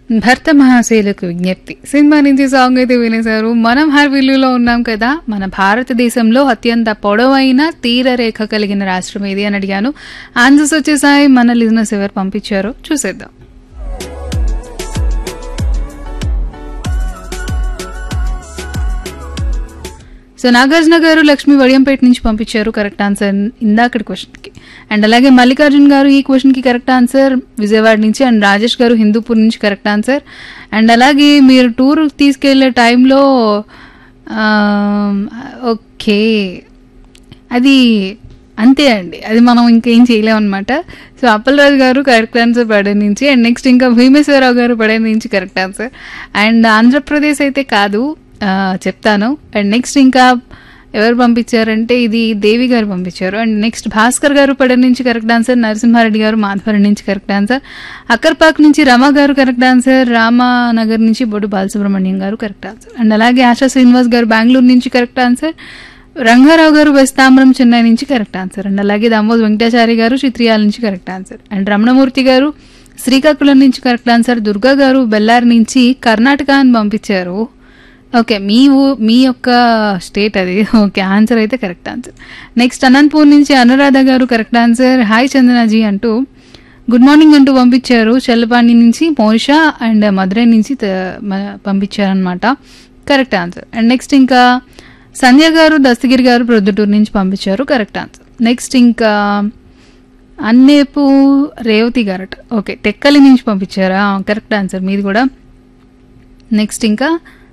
భర్త మహాశైలకు విజ్ఞప్తి సినిమా నుంచి సాంగ్ అయితే వినేశారు మనం హర్విల్లులో ఉన్నాం కదా మన భారతదేశంలో అత్యంత పొడవైన తీర రేఖ కలిగిన రాష్ట్రం ఏది అని అడిగాను ఆన్సర్స్ వచ్చేసాయి మన లిజినెస్ ఎవరు పంపించారో చూసేద్దాం సో నాగార్జున గారు లక్ష్మి వడియంపేట నుంచి పంపించారు కరెక్ట్ ఆన్సర్ ఇందాకటి క్వశ్చన్కి అండ్ అలాగే మల్లికార్జున్ గారు ఈ క్వశ్చన్కి కరెక్ట్ ఆన్సర్ విజయవాడ నుంచి అండ్ రాజేష్ గారు హిందూపూర్ నుంచి కరెక్ట్ ఆన్సర్ అండ్ అలాగే మీరు టూర్ తీసుకెళ్లే టైంలో ఓకే అది అంతే అండి అది మనం ఇంకేం చేయలేం అనమాట సో అప్పలరాజు గారు కరెక్ట్ ఆన్సర్ పడే నుంచి అండ్ నెక్స్ట్ ఇంకా భీమేశ్వరరావు గారు పడే నుంచి కరెక్ట్ ఆన్సర్ అండ్ ఆంధ్రప్రదేశ్ అయితే కాదు ఆ, చెప్తాను అండ్ నెక్స్ట్ ఇంకా ఎవరు పంపించారంటే ఇది దేవి గారు పంపించారు అండ్ నెక్స్ట్ భాస్కర్ గారు పడే నుంచి కరెక్ట్ ఆన్సర్ నరసింహారెడ్డి గారు మాధవరం నుంచి కరెక్ట్ ఆన్సర్ అక్కర్పాక్ నుంచి రమ గారు కరెక్ట్ ఆన్సర్ రామానగర్ నుంచి బొడ్డు బాలసుబ్రహ్మణ్యం గారు కరెక్ట్ ఆన్సర్ అండ్ అలాగే ఆశా శ్రీనివాస్ గారు బెంగళూరు నుంచి కరెక్ట్ ఆన్సర్ రంగారావు గారు వెస్తాంబరం చెన్నై నుంచి కరెక్ట్ ఆన్సర్ అండ్ అలాగే దామోద్ వెంకటాచారి గారు చిత్రియాల నుంచి కరెక్ట్ ఆన్సర్ అండ్ రమణమూర్తి గారు శ్రీకాకుళం నుంచి కరెక్ట్ ఆన్సర్ దుర్గా గారు బెల్లారి నుంచి కర్ణాటక అని పంపించారు ఓకే మీ ఊ మీ యొక్క స్టేట్ అది ఓకే ఆన్సర్ అయితే కరెక్ట్ ఆన్సర్ నెక్స్ట్ అనంతపూర్ నుంచి అనురాధ గారు కరెక్ట్ ఆన్సర్ హాయ్ చందనాజీ అంటూ గుడ్ మార్నింగ్ అంటూ పంపించారు చెల్లపాండి నుంచి మోషా అండ్ మధురై నుంచి త- మ- పంపించారనమాట కరెక్ట్ ఆన్సర్ అండ్ నెక్స్ట్ ఇంకా సంధ్య గారు దస్తగిరి గారు ప్రొద్దుటూరు నుంచి పంపించారు కరెక్ట్ ఆన్సర్ నెక్స్ట్ ఇంకా అన్నేపు రేవతి గారట ఓకే టెక్కలి నుంచి పంపించారా కరెక్ట్ ఆన్సర్ మీది కూడా నెక్స్ట్ ఇంకా